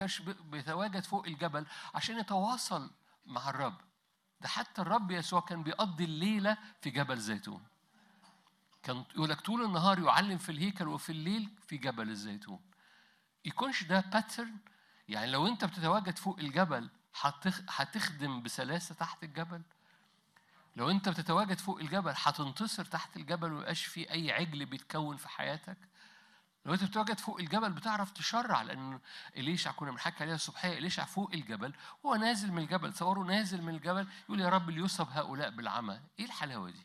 كانش بيتواجد فوق الجبل عشان يتواصل مع الرب ده حتى الرب يسوع كان بيقضي الليلة في جبل زيتون كان يقول لك طول النهار يعلم في الهيكل وفي الليل في جبل الزيتون يكونش ده باترن يعني لو انت بتتواجد فوق الجبل هتخ- هتخدم بسلاسة تحت الجبل لو انت بتتواجد فوق الجبل هتنتصر تحت الجبل ويبقاش في اي عجل بيتكون في حياتك لو انت بتتواجد فوق الجبل بتعرف تشرع لان اليشع كنا بنحكي عليها الصبحيه اليشع فوق الجبل هو نازل من الجبل تصوروا نازل من الجبل يقول يا رب ليصب هؤلاء بالعمى ايه الحلاوه دي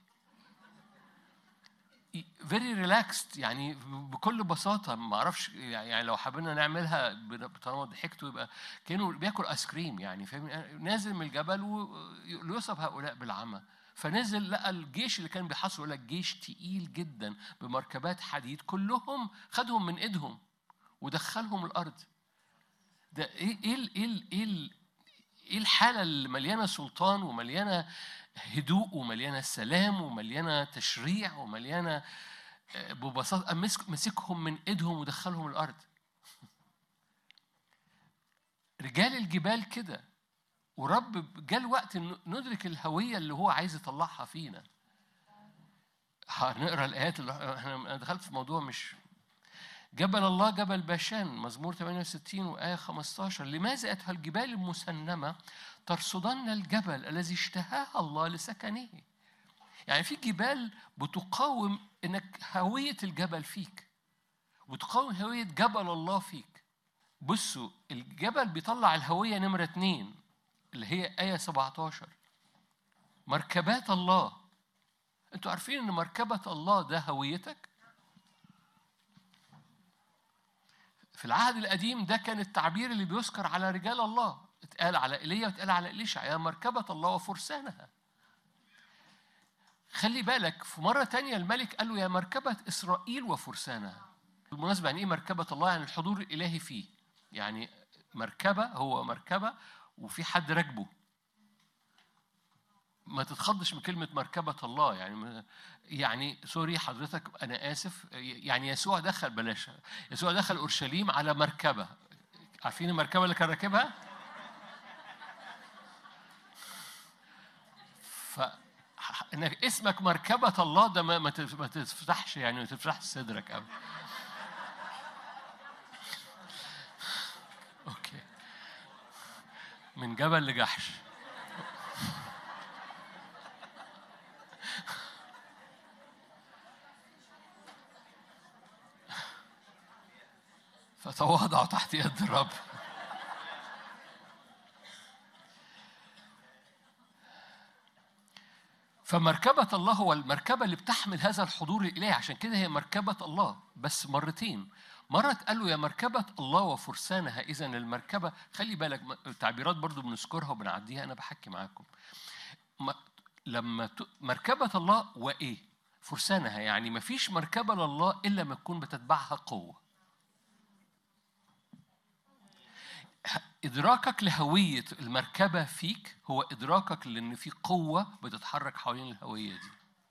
فيري ريلاكسد يعني بكل بساطه ما اعرفش يعني لو حبينا نعملها طالما ضحكتوا يبقى كانه بياكل ايس كريم يعني فاهم نازل من الجبل وليصب هؤلاء بالعمى فنزل لقى الجيش اللي كان بيحاصره يقول لك جيش تقيل جدا بمركبات حديد كلهم خدهم من ايدهم ودخلهم الارض ده ايه ايه ال- ايه ال- ايه ال- ايه الحاله اللي مليانه سلطان ومليانه هدوء ومليانه سلام ومليانه تشريع ومليانه آه، ببساطه مسك مسكهم من ايدهم ودخلهم الارض رجال الجبال كده ورب جاء الوقت إن ندرك الهويه اللي هو عايز يطلعها فينا هنقرا الايات اللي احنا انا دخلت في موضوع مش جبل الله جبل باشان مزمور 68 وآية 15 لماذا أتها الجبال المسنمة ترصدن الجبل الذي اشتهاها الله لسكنه يعني في جبال بتقاوم انك هوية الجبل فيك وتقاوم هوية جبل الله فيك بصوا الجبل بيطلع الهوية نمرة اتنين اللي هي آية 17 مركبات الله انتوا عارفين ان مركبة الله ده هويتك في العهد القديم ده كان التعبير اللي بيذكر على رجال الله اتقال على ايليا واتقال على اليشع يا مركبة الله وفرسانها خلي بالك في مرة تانية الملك قال له يا مركبة إسرائيل وفرسانها بالمناسبة يعني إيه مركبة الله يعني الحضور الإلهي فيه يعني مركبة هو مركبة وفي حد راكبه ما تتخضش من كلمة مركبة الله يعني يعني سوري حضرتك أنا آسف يعني يسوع دخل بلاش يسوع دخل أورشليم على مركبة عارفين المركبة اللي كان راكبها؟ ف انك اسمك مركبة الله ده ما ما تف- ما تفتحش يعني ما تفتحش صدرك قوي اوكي من جبل لجحش فتواضعوا تحت يد الرب فمركبة الله هو المركبة اللي بتحمل هذا الحضور الإلهي عشان كده هي مركبة الله بس مرتين مرة قال له يا مركبة الله وفرسانها إذا المركبة خلي بالك م- التعبيرات برضو بنذكرها وبنعديها أنا بحكي معاكم م- لما ت- مركبة الله وإيه؟ فرسانها يعني ما فيش مركبة لله إلا ما تكون بتتبعها قوة إدراكك لهوية المركبة فيك هو إدراكك لأن في قوة بتتحرك حوالين الهوية دي.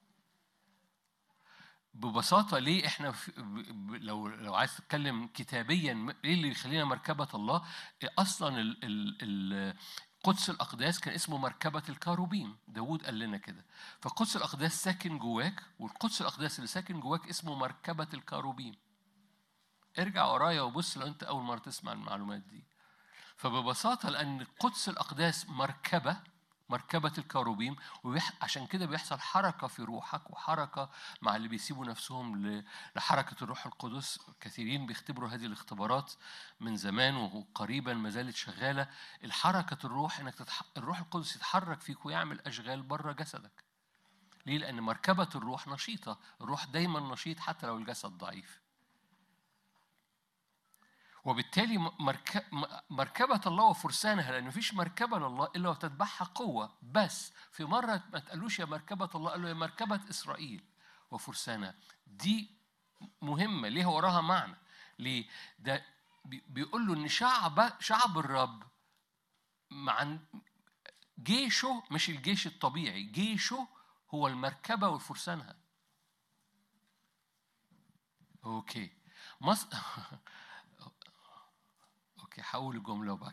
ببساطة ليه إحنا في ب- ب- لو لو عايز تتكلم كتابيا م- إيه اللي يخلينا مركبة الله؟ إيه أصلا ال ال ال قدس الأقداس كان اسمه مركبة الكاروبيم، داوود قال لنا كده. فقدس الأقداس ساكن جواك والقدس الأقداس اللي ساكن جواك اسمه مركبة الكاروبيم. ارجع ورايا وبص لو أنت أول مرة تسمع المعلومات دي. فببساطة لأن قدس الأقداس مركبة مركبة الكروبيم وعشان كده بيحصل حركة في روحك وحركة مع اللي بيسيبوا نفسهم ل- لحركة الروح القدس كثيرين بيختبروا هذه الاختبارات من زمان وقريبا ما زالت شغالة الحركة الروح انك تتح... الروح القدس يتحرك فيك ويعمل أشغال بره جسدك ليه؟ لأن مركبة الروح نشيطة الروح دايما نشيط حتى لو الجسد ضعيف وبالتالي مرك- م- مركبة الله وفرسانها لأن مفيش مركبة لله إلا وتتبعها قوة بس في مرة ما تقالوش يا مركبة الله قال له يا مركبة إسرائيل وفرسانها دي مهمة ليه وراها معنى ليه ده بي- بيقول له إن شعب شعب الرب مع جيشه مش الجيش الطبيعي جيشه هو المركبة وفرسانها أوكي مصر اوكي هقول الجمله وبعد